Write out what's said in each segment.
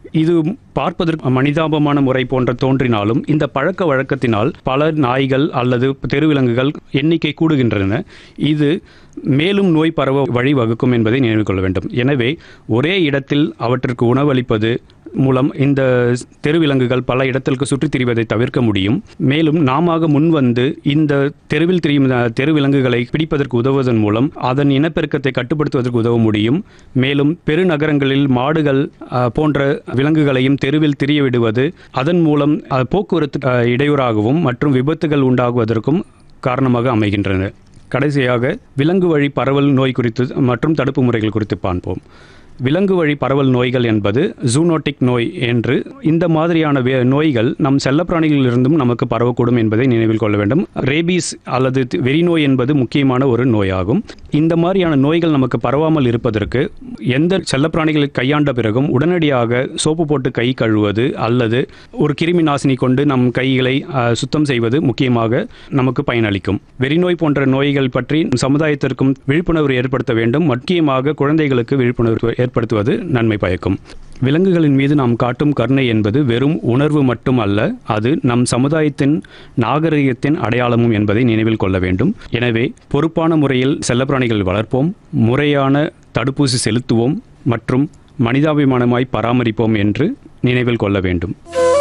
இது பார்ப்பதற்கு மனிதாபமான முறை போன்ற தோன்றினாலும் இந்த பழக்க வழக்கத்தினால் பல நாய்கள் அல்லது தெருவிலங்குகள் எண்ணிக்கை கூடுகின்றன இது மேலும் நோய் பரவ வழிவகுக்கும் என்பதை நினைவு கொள்ள வேண்டும் எனவே ஒரே இடத்தில் அவற்றிற்கு உணவளிப்பது மூலம் இந்த தெருவிலங்குகள் பல இடத்திற்கு சுற்றித் திரிவதை தவிர்க்க முடியும் மேலும் நாம முன்வந்து இந்த தெருவில் திரியும் அஹ், தெருவிலங்குகளை பிடிப்பதற்கு உதவுவதன் மூலம் அதன் இனப்பெருக்கத்தை கட்டுப்படுத்துவதற்கு உதவ முடியும் மேலும் பெருநகரங்களில் மாடுகள் அஹ், போன்ற விலங்குகளையும் தெருவில் திரிய விடுவது அதன் மூலம் அஹ், போக்குவரத்து அஹ், இடையூறாகவும் மற்றும் விபத்துகள் உண்டாகுவதற்கும் காரணமாக அமைகின்றன கடைசியாக விலங்கு வழி பரவல் நோய் குறித்து மற்றும் தடுப்பு முறைகள் குறித்து பார்ப்போம் விலங்கு வழி பரவல் நோய்கள் என்பது ஜூனோட்டிக் நோய் என்று இந்த மாதிரியான வே- நோய்கள் நம் செல்லப்பிராணிகளிலிருந்தும் நமக்கு பரவக்கூடும் என்பதை நினைவில் கொள்ள வேண்டும் ரேபீஸ் அல்லது தி- வெறிநோய் என்பது முக்கியமான ஒரு நோயாகும் இந்த மாதிரியான நோய்கள் நமக்கு பரவாமல் இருப்பதற்கு எந்த செல்லப்பிராணிகளை கையாண்ட பிறகும் உடனடியாக சோப்பு போட்டு கை கழுவுவது அல்லது ஒரு கிருமி நாசினி கொண்டு நம் கைகளை அஹ், சுத்தம் செய்வது முக்கியமாக நமக்கு பயனளிக்கும் வெறிநோய் போன்ற நோய்கள் பற்றி சமுதாயத்திற்கும் விழிப்புணர்வு ஏற்படுத்த வேண்டும் முக்கியமாக குழந்தைகளுக்கு விழிப்புணர்வு ஏற்படுத்துவது நன்மை பயக்கும் விலங்குகளின் மீது நாம் காட்டும் கருணை என்பது வெறும் உணர்வு மட்டும் அல்ல அது நம் சமுதாயத்தின் நாகரிகத்தின் அடையாளமும் என்பதை நினைவில் கொள்ள வேண்டும் எனவே பொறுப்பான முறையில் செல்லப்பிராணிகள் வளர்ப்போம் முறையான தடுப்பூசி செலுத்துவோம் மற்றும் மனிதாபிமானமாய் பராமரிப்போம் என்று நினைவில் கொள்ள வேண்டும்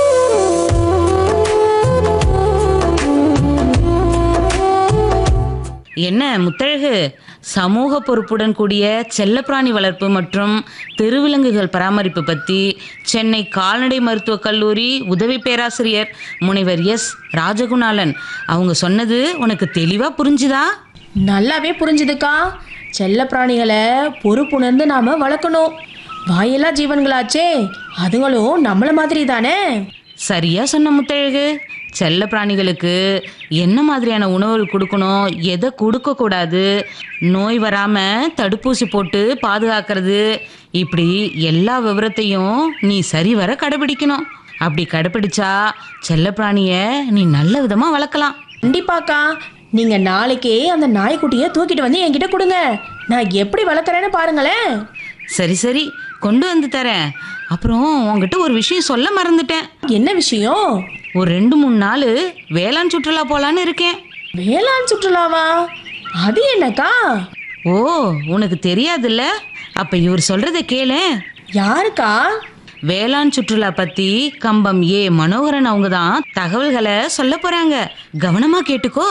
என்ன முத்தழகு சமூக பொறுப்புடன் கூடிய செல்லப்பிராணி வளர்ப்பு மற்றும் தெருவிலங்குகள் பராமரிப்பு பற்றி சென்னை கால்நடை மருத்துவக் கல்லூரி உதவி பேராசிரியர் முனைவர் எஸ் ராஜகுணாலன் அவங்க சொன்னது உனக்கு தெளிவாக புரிஞ்சுதா நல்லாவே புரிஞ்சுதுக்கா செல்ல பிராணிகளை பொறுப்புணர்ந்து நாம வளர்க்கணும் வாயில்லா ஜீவன்களாச்சே அதுங்களும் நம்மள மாதிரி தானே சரியா சொன்ன முத்தழகு செல்ல பிராணிகளுக்கு என்ன மாதிரியான உணவுகள் கொடுக்கணும் எதை கொடுக்கக்கூடாது நோய் வராமல் தடுப்பூசி போட்டு பாதுகாக்கிறது இப்படி எல்லா விவரத்தையும் நீ சரிவர கடைபிடிக்கணும் அப்படி கடைபிடிச்சா செல்ல பிராணியை நீ நல்ல விதமாக வளர்க்கலாம் கண்டிப்பாக்கா நீங்க நாளைக்கே அந்த நாய்க்குட்டியை தூக்கிட்டு வந்து என்கிட்ட கொடுங்க நான் எப்படி வளர்க்குறேன்னு பாருங்களேன் சரி சரி கொண்டு வந்து தரேன் அப்புறம் உங்ககிட்ட ஒரு விஷயம் சொல்ல மறந்துட்டேன் என்ன விஷயம் ஒரு ரெண்டு மூணு நாள் வேளாண் சுற்றுலா போகலான்னு இருக்கேன் வேளாண் சுற்றுலாவா அது என்னக்கா ஓ உனக்கு தெரியாதுல்ல அப்ப இவர் சொல்றத கேளேன் யாருக்கா வேளாண் சுற்றுலா பத்தி கம்பம் ஏ மனோகரன் அவங்க தான் தகவல்களை சொல்ல போறாங்க கவனமா கேட்டுக்கோ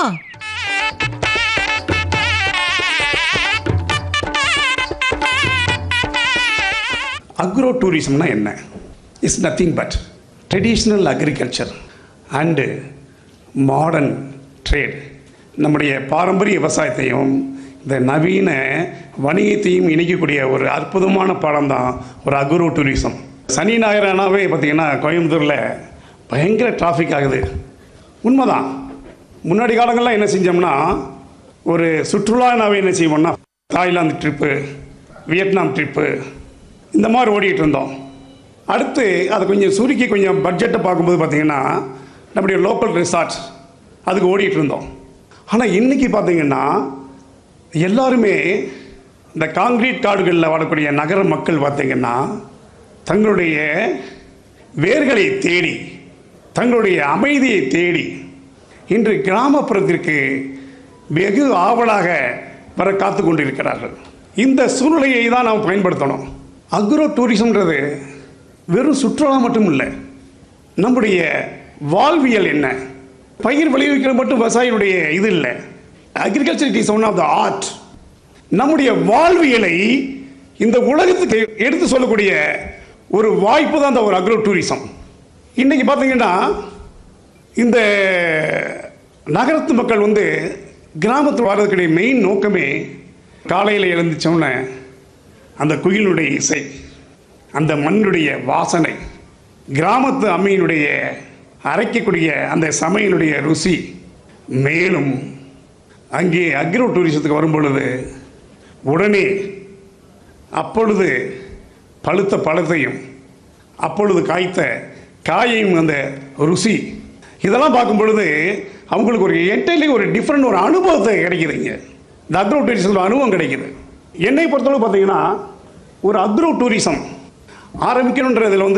அக்ரோ டூரிசம்னா என்ன is nothing but traditional agriculture and modern trade நம்முடைய பாரம்பரிய விவசாயத்தையும் இந்த நவீன வணிகத்தையும் இணைக்கக்கூடிய ஒரு அற்புதமான பாடம் தான் ஒரு அக்ரோ டூரிசம் சனி ஞாயிறானாவே பார்த்தீங்கன்னா கோயம்புத்தூரில் பயங்கர டிராஃபிக் ஆகுது உண்மைதான் முன்னாடி காலங்கள்லாம் என்ன செஞ்சோம்னா ஒரு சுற்றுலானாவே என்ன செய்வோம்னா தாய்லாந்து ட்ரிப்பு வியட்நாம் ட்ரிப்பு இந்த மாதிரி ஓடிட்டு இருந்தோம் அடுத்து அதை கொஞ்சம் சுருக்கி கொஞ்சம் பட்ஜெட்டை பார்க்கும்போது பார்த்தீங்கன்னா நம்முடைய லோக்கல் ரிசார்ட்ஸ் அதுக்கு ஓடிட்டு இருந்தோம் ஆனால் இன்றைக்கி பார்த்தீங்கன்னா எல்லாருமே இந்த காங்கிரீட் காடுகளில் வாழக்கூடிய நகர மக்கள் பார்த்தீங்கன்னா தங்களுடைய வேர்களை தேடி தங்களுடைய அமைதியை தேடி இன்று கிராமப்புறத்திற்கு வெகு ஆவலாக வர காத்து கொண்டிருக்கிறார்கள் இந்த சூழ்நிலையை தான் நாம் பயன்படுத்தணும் அக்ரோ டூரிசம்ன்றது வெறும் சுற்றுலா மட்டும் இல்லை நம்முடைய வாழ்வியல் என்ன பயிர் விளைவிக்கிற மட்டும் விவசாயிகளுடைய இது இல்லை agriculture it is one of the art நம்முடைய வாழ்வியலை இந்த உலகத்துக்கு எடுத்து சொல்லக்கூடிய ஒரு வாய்ப்பு தான் இந்த ஒரு அக்ரோ டூரிசம் இன்னைக்கு பார்த்தீங்கன்னா இந்த நகரத்து மக்கள் வந்து கிராமத்தில் வர்றதுக்குடைய மெயின் நோக்கமே காலையில் எழுந்துச்சோன்னே அந்த குயிலுடைய இசை அந்த மண்ணுடைய வாசனை கிராமத்து அம்மையினுடைய அரைக்கக்கூடிய அந்த சமையலுடைய ருசி மேலும் அங்கே அக்ரோ டூரிசத்துக்கு வரும் பொழுது உடனே அப்பொழுது பழுத்த பழத்தையும் அப்பொழுது காய்த்த காயையும் அந்த ருசி இதெல்லாம் பார்க்கும் பொழுது அவங்களுக்கு ஒரு என்டைலி ஒரு டிஃப்ரெண்ட் ஒரு அனுபவத்தை கிடைக்குதுங்க இந்த அக்ரோ டூரிசம் அனுபவம் கிடைக்குது என்னை பொறுத்தளவு பார்த்தீங்கன்னா ஒரு அக்ரோ டூரிசம் ஆரம்பிக்கணுன்றதுல வந்து